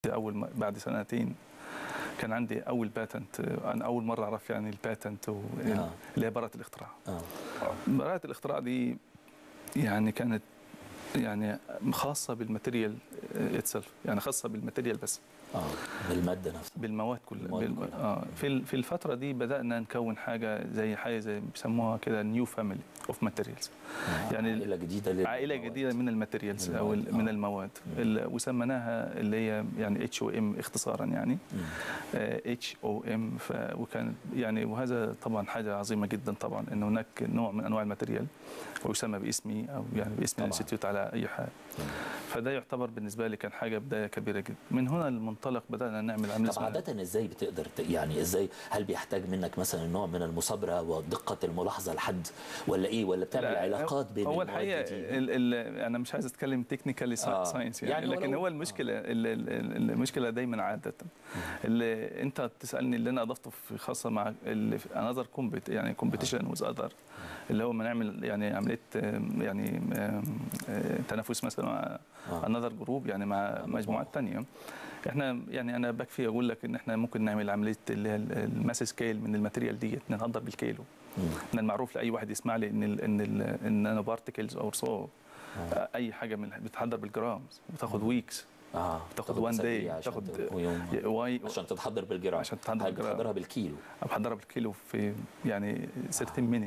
اول ما بعد سنتين كان عندي اول باتنت انا اول مره اعرف يعني الباتنت آه. اللي هي براءه الاختراع اه براءه الاختراع دي يعني كانت يعني خاصه بالماتيريال اتسلف يعني خاصه بالماتيريال بس اه بالماده نفسها بالمواد كلها المواد بال... كلها. اه في ال- في الفتره دي بدانا نكون حاجه زي حاجه زي بيسموها كده نيو فاميلي اوف ماتيريالز آه. يعني عائله جديده لل- عائله للمواد. جديده من الماتيريالز من او المواد، ال- من آه. المواد ال- وسميناها اللي هي يعني اتش او ام اختصارا يعني مم. اتش او ام وكان يعني وهذا طبعا حاجه عظيمه جدا طبعا ان هناك نوع من انواع الماتيريال ويسمى باسمي او يعني باسم طبعاً. الانستيتيوت على اي حال مم. فده يعتبر بالنسبه لي كان حاجه بدايه كبيره جدا من هنا المنطلق بدانا نعمل عمل طب اسمها- عادة ازاي بتقدر ت... يعني ازاي هل بيحتاج منك مثلا نوع من المثابرة ودقة الملاحظة لحد ولا ايه ولا بتعمل لا، علاقات بين هو المواد الحقيقه دي؟ ال ال انا مش عايز اتكلم تكنيكالي آه. ساينس يعني, يعني لكن ولو- هو المشكله ال- ال- المشكله دايما عاده اللي انت بتسالني اللي انا اضفته في خاصه مع اللي في انذر كومبت يعني كومبيتيشن وذ اذر اللي هو ما نعمل يعني عمليه آم، يعني آم، آه، تنافس مثلا مع آه. انذر جروب يعني مع مجموعات ثانيه احنا يعني انا بكفي اقول لك ان احنا ممكن نعمل عمليه اللي هي الماس سكيل من الماتيريال ديت نقدر بالكيلو مم. من المعروف لاي واحد يسمع لي ان ال ان ال ان انا بارتكلز او صو اي حاجه من بتحضر بالجرامز وتاخد ويكس اه تاخد one أسابيع day، عشان تاخد ت- ويوم واي عشان تتحضر بالجرام عشان تتحضر هل بالجرام. بتحضرها بالكيلو بحضرها بالكيلو في يعني 30 مينيت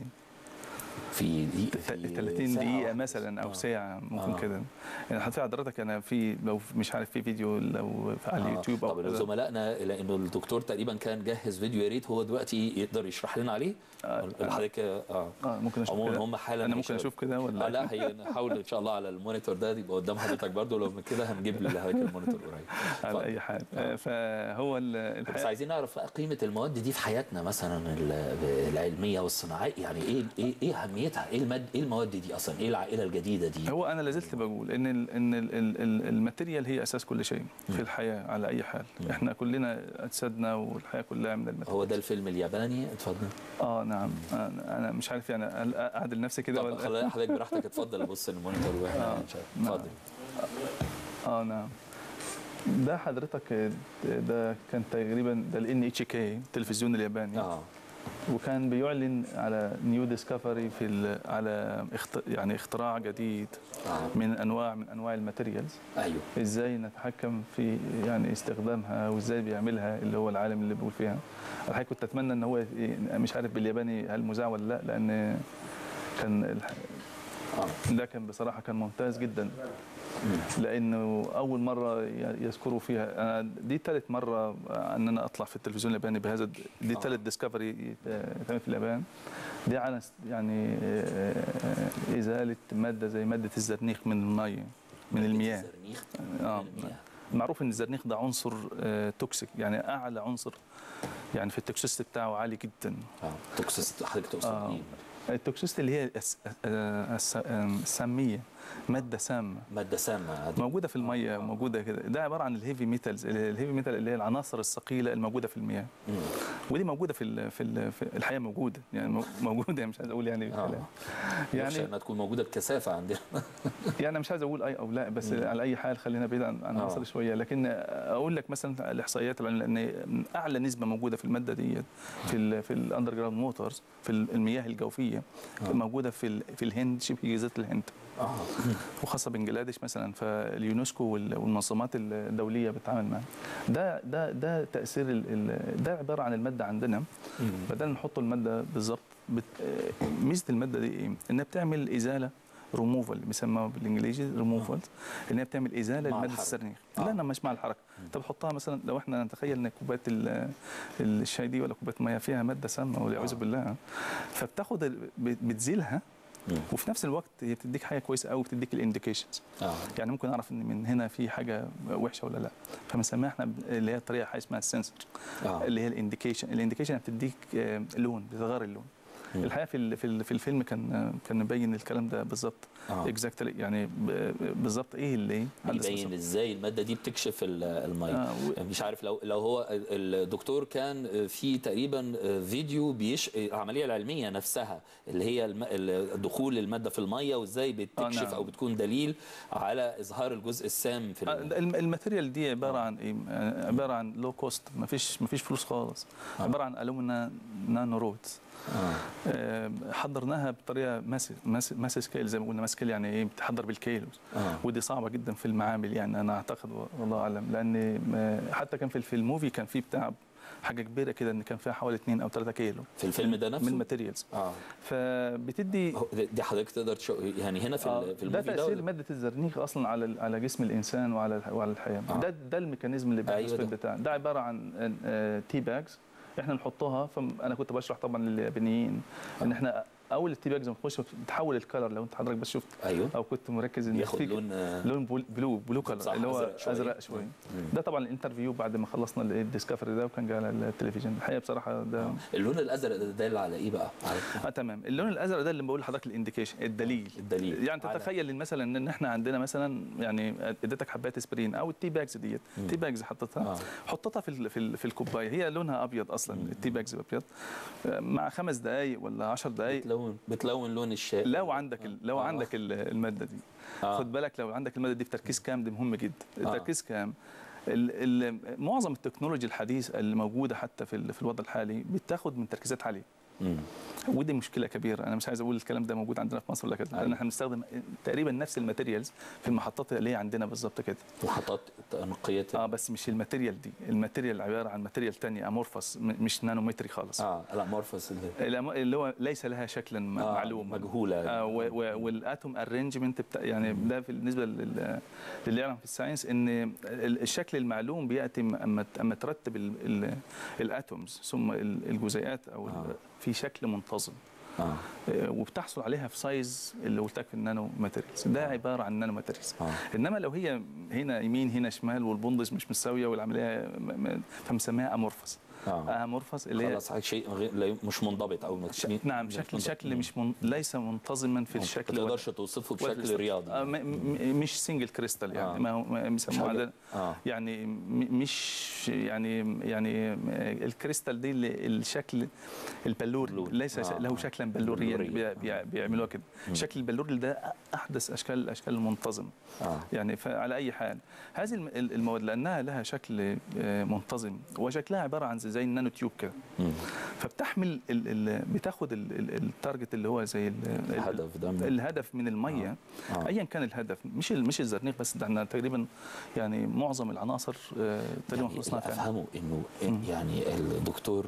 في دقيقة في 30 ساعة دقيقة واحدة. مثلا أو آه. ساعة ممكن آه. كده يعني حتى حضرتك أنا في لو مش عارف في فيديو لو في على آه. اليوتيوب طب أو لو كده. زملائنا لانه الدكتور تقريبا كان جهز فيديو يا ريت هو دلوقتي يقدر يشرح لنا عليه آه. حضرتك اه اه ممكن اشوف عموما كده هم حالا انا ممكن هيشاور. اشوف كده ولا اه لا هنحاول ان شاء الله على المونيتور ده يبقى قدام حضرتك برضه لو من كده هنجيب لحضرتك المونيتور قريب على اتفضل. اي حال آه. آه. فهو ال- بس الحقيقه عايزين نعرف بقى قيمه المواد دي في حياتنا مثلا ال- العلميه والصناعيه يعني ايه ايه ايه اهميتها؟ ايه الماد ايه المواد دي اصلا؟ ايه العائله الجديده دي؟ هو انا لازلت بقول ان ال ان ال ال ال الماتيريال هي اساس كل شيء في الحياه على اي حال احنا كلنا اجسادنا والحياه كلها من الماتيريال هو ده الفيلم الياباني اتفضل اه نعم انا أنا مش عارف يعني هل اعدل نفسي كده طب ولا خلي حضرتك براحتك اتفضل بص المونيتور واحنا آه. مش عارف. نعم. اتفضل اه نعم ده حضرتك ده كان تقريبا ده الان اتش كي التلفزيون الياباني اه وكان بيعلن على نيو ديسكفري في ال- على اخت يعني اختراع جديد اه من انواع من انواع الماتيريالز ايوه ازاي نتحكم في يعني استخدامها وازاي بيعملها اللي هو العالم اللي بيقول فيها الحقيقه كنت اتمنى ان هو ي- مش عارف بالياباني هل مذاع ولا لا لان كان الح- اه ده كان بصراحه كان ممتاز جدا لانه اول مره ي- يذكروا فيها انا دي ثالث مره ان انا اطلع في التلفزيون الياباني بهذا الد- دي آه. ثالث ديسكفري يتعمل في اليابان دي على س- يعني آه، آه، ازاله ماده زي ماده الزرنيخ من الميه من المياه الزرنيخ اه من المياه. معروف ان الزرنيخ ده عنصر آه، توكسيك يعني اعلى عنصر يعني في التوكسيستي بتاعه عالي جدا اه تقصد حضرتك تقصد آه. ايه؟ التوكسيستي اللي هي الس- آه، الس- آه، الساميه ماده سامه ماده سامه عادي. موجوده في الميه موجوده كده ده عباره عن الهيفي ميتالز الهيفي ميتال اللي هي العناصر الثقيله الموجوده في المياه مم. ودي موجوده في ال في, ال في الحياه موجوده يعني مو- موجوده يعني مش عايز اقول يعني آه. كلام. يعني يعني انها تكون موجوده بكثافه عندنا يعني أنا مش عايز اقول اي او لا بس على اي حال خلينا بعيد عن عن آه. مصر شويه لكن اقول لك مثلا الاحصائيات لان اعلى نسبه موجوده في الماده ديت في ال في الاندر جراوند موتورز في المياه الجوفيه موجوده في ال في الهند شبه جزيره الهند اه وخاصه بنجلاديش مثلا فاليونسكو وال- والمنظمات الدوليه بتتعامل معاها ده ده ده تاثير ال- ال- ده عباره عن الماده عندنا بدل نحط الماده بالظبط بت- آه، ميزه الماده دي ايه؟ انها بتعمل ازاله ريموفال بيسموها بالانجليزي ريموفال ان هي بتعمل ازاله مع لماده الحركة. السرنيخ آه. لا انا مش مع الحركه انت بتحطها مثلا لو احنا نتخيل ان كوبايه ال- الشاي دي ولا كوبايه ميه فيها ماده سامه والعياذ آه. بالله فبتاخد ال- بت- بتزيلها مم. وفي نفس الوقت هي بتديك حاجه كويسه قوي بتديك الانديكيشنز اه يعني ممكن اعرف ان من هنا في حاجه وحشه ولا لا فبنسميها احنا ب- اللي هي الطريقه حاجه اسمها السنسور اه اللي هي الانديكيشن الانديكيشن بتديك آه، لون بتغير اللون الحقيقه في ال- في ال- في الفيلم كان كان مبين الكلام ده بالظبط آه. اكزاكتلي يعني ب- بالظبط ايه اللي حدث بيبين بالظبط. ازاي الماده دي بتكشف ال- الميه آه، و- مش عارف لو لو هو الدكتور كان في تقريبا فيديو بيش العمليه العلميه نفسها اللي هي الم- ال- دخول الماده في الميه وازاي بتكشف نعم. او بتكون دليل على اظهار الجزء السام في آه، ال- الم- الماتيريال دي عباره عن ايه؟ آه، عباره عن لو كوست ما فيش ما فيش فلوس خالص آه. عباره عن الومنا نانو رودز آه. آه، حضرناها بطريقه ماس ماس ماس سكيل زي ما قلنا ماس سكيل يعني ايه بتحضر بالكيلو آه. ودي صعبه جدا في المعامل يعني انا اعتقد والله اعلم لان آه، حتى كان في في الموفي كان في بتاع حاجه كبيره كده ان كان فيها حوالي 2 او 3 كيلو في الفيلم ده نفسه من الماتيريالز اه فبتدي هو دي حضرتك تقدر تشو يعني هنا في آه، ال- في ده الموفي تاثير ده ماده الزرنيخ اصلا على على جسم الانسان وعلى وعلى الحياه آه. ده ده الميكانيزم اللي أيوة بيحدث في ده. البتاع ده عباره عن تي باجز احنا نحطها فانا كنت بشرح طبعا لليابانيين ان احنا اول التي باجز لما تخش بتحول الكلر لو انت حضرتك بس شفت ايوه او كنت مركز ان ياخد في لون آه، لون بول- بلو بلو صح، كلر اللي هو أزرق شوية. ازرق شويه مم. ده طبعا الانترفيو بعد ما خلصنا الديسكفري ده وكان جاي على التلفزيون الحقيقه بصراحه ده اللون الازرق ده دال على ايه بقى؟ على اه تمام اللون الازرق ده اللي بقول لحضرتك الانديكيشن الدليل الدليل يعني على- تتخيل إن مثلا ان احنا عندنا مثلا يعني اديتك حبات اسبرين او التي باجز ديت مم. التي باجز حطيتها آه. حطيتها في ال- في ال- في الكوبايه هي لونها ابيض اصلا التي باجز ابيض آه، مع خمس دقائق ولا 10 دقائق بتلون بتلون لون الشاي لو عندك ال- لو آه. عندك ال- الماده دي آه. خد بالك لو عندك الماده دي بتركيز كام دي مهم جدا آه. التركيز كام ال- ال- معظم التكنولوجيا الحديثه اللي موجوده حتى في ال- في الوضع الحالي بتاخد من تركيزات عاليه مم. ودي مشكله كبيره انا مش عايز اقول الكلام ده موجود عندنا في مصر ولا كده لان أيوة. احنا بنستخدم تقريبا نفس الماتيريالز في المحطات اللي هي عندنا بالظبط كده محطات تنقية اه بس مش الماتيريال دي الماتيريال عباره عن ماتيريال تانية امورفس م- مش نانومتري خالص اه الامورفس اللي الأم- اللي هو ليس لها شكلا م- آه، معلوم مجهولة. آه و- و- والاتوم ارينجمنت بتاع يعني ده في بالنسبه لل- للي يعلم في الساينس ان ال- الشكل المعلوم بياتي م- اما اما ترتب ال- ال- الاتومز ثم ال- الجزيئات او ال- آه. في شكل منتظم اه آه، وبتحصل عليها في سايز اللي قلت لك في النانو ماتيريالز ده عباره عن نانو ماتيريالز اه انما لو هي هنا يمين هنا شمال والبندس مش متساويه والعمليه م- م- فمسميها امورفس اه امورفس اللي هي خلاص حاجة شيء غير لا- مش منضبط او ش... مش نعم مش شكل منضبط. شكل مش من... ليس منتظما في ما الشكل تقدرش توصفه ولا- بشكل رياضي آه، م... م... مش سنجل كريستال يعني آه. ما هو ما مش بيسموه حاجة- عندنا اه يعني م... مش يعني يعني الكريستال دي اللي الشكل البلوري بلوري. ليس آه، له آه. شكلا بلوريا بلوري. بي... بي... بيعملوها كده شكل البلوري ده احدث اشكال الاشكال المنتظمه اه يعني فعلى اي حال هذه الم- المواد لانها لها شكل آه، منتظم وشكلها عباره عن زي النانو تيوب كده مم. فبتحمل ال ال بتاخد ال- ال- التارجت اللي هو زي ال- ال- الهدف ده من- الهدف من الميه آه. ايا كان الهدف مش ال- مش الزرنيخ بس ده احنا تقريبا يعني معظم العناصر آه، تقريبا يعني خلصنا اللي فيها افهمه انه مم. يعني الدكتور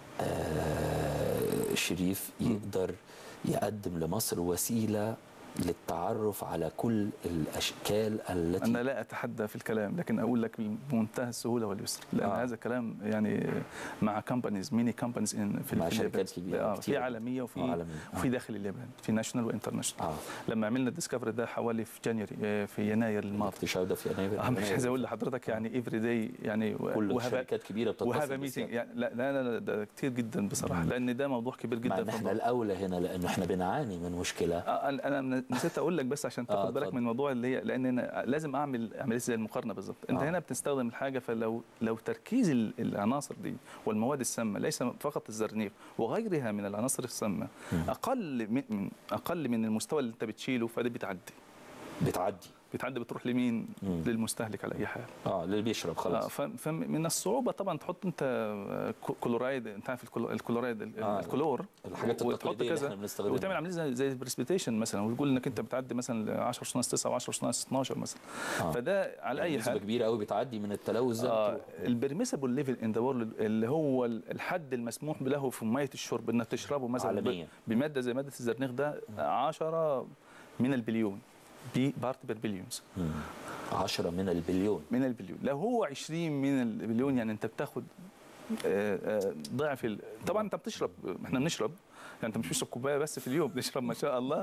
آه، شريف يقدر يقدم لمصر وسيله للتعرف على كل الاشكال التي انا لا اتحدى في الكلام لكن اقول لك بمنتهى السهوله واليسر لان آه. هذا الكلام يعني مع كامبانيز ميني كامبانيز ان في مع في شركات اليابان. كبيرة آه، كتير. في عالميه وفي آه، عالمية. آه. وفي داخل اليابان في ناشونال وانترناشونال اه لما عملنا الديسكفري ده حوالي في جانيوري آه، في يناير الماضي الاكتشاف ده في يناير آه، مش عايز اقول لحضرتك يعني افري داي يعني و- كل وهذا شركات كبيره بتتصل وهذا ميتنج بالسيادة. يعني لا لا لا, لا ده كتير جدا بصراحه مم. لان ده موضوع كبير مع جدا ان في احنا الموضوع. الاولى هنا لانه احنا بنعاني من مشكله آه، انا أنا نسيت اقول لك بس عشان آه، تاخد بالك اتفضل. من الموضوع اللي هي لان انا لازم اعمل عمليه زي المقارنه بالظبط انت آه. هنا بتستخدم الحاجه فلو لو تركيز ال- العناصر دي والمواد السامه ليس فقط الزرنيخ وغيرها من العناصر السامه مم. اقل من من- اقل من المستوى اللي انت بتشيله فدي بتعدي بتعدي بتعدي بتروح لمين مم. للمستهلك على اي حال اه اللي بيشرب آه، خلاص ف- فمن الصعوبه طبعا تحط انت آه، كو- كلورايد انت عارف الكلو- الكلورايد ال- آه. الكلور الحاجات وتحط التقليديه اللي كذا احنا بنستخدمها وتعمل عمليه زي زي بريسبيتيشن مثلا وتقول انك انت بتعدي مثلا 10 ثنائي 9 و10 ثنائي 12 مثلا آه. فده على اي نسبه حال كبيره قوي بتعدي من التلوث ده آه بتروح. البرميسبل ليفل ان ذا وورلد اللي هو الحد المسموح له في ميه الشرب انك تشربه مثلا ب- عالمياً. بماده زي ماده الزرنيخ ده 10 من البليون بي بارت بير بليونز مم. 10 من البليون من البليون لو هو 20 من البليون يعني انت بتاخد آه، آه، ضعف ال... طبعا انت بتشرب احنا بنشرب يعني انت مش بتشرب كوبايه بس في اليوم بنشرب ما شاء الله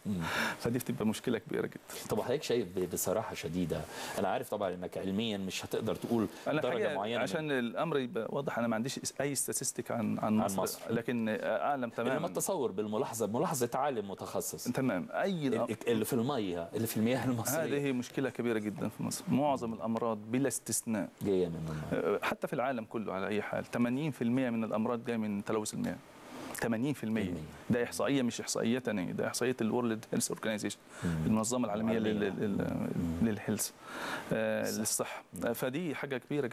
فدي بتبقى مشكله كبيره جدا طب حضرتك شايف ب- بصراحه شديده انا عارف طبعا انك علميا مش هتقدر تقول انا درجه الحقيقة معينه من- عشان الامر يبقى واضح انا ما عنديش اي ستاتستيك عن عن مصر, مصر. لكن اعلم انما تماما التصور بالملاحظه ملاحظه عالم متخصص تمام اي الأ- ال- اللي في الميه اللي في المياه المصريه هذه مشكله كبيره جدا في مصر معظم الامراض بلا استثناء جايه من الميه حتى في العالم كله على اي حال 80% من الامراض جايه من تلوث المياه 80% ده احصائيه مش احصائيه ثانيه ده احصائيه الورلد هيلث اورجانيزيشن المنظمه العالميه العالمية. لل- لل- لل- للهيلث آه، للصحه آه، فدي حاجه كبيره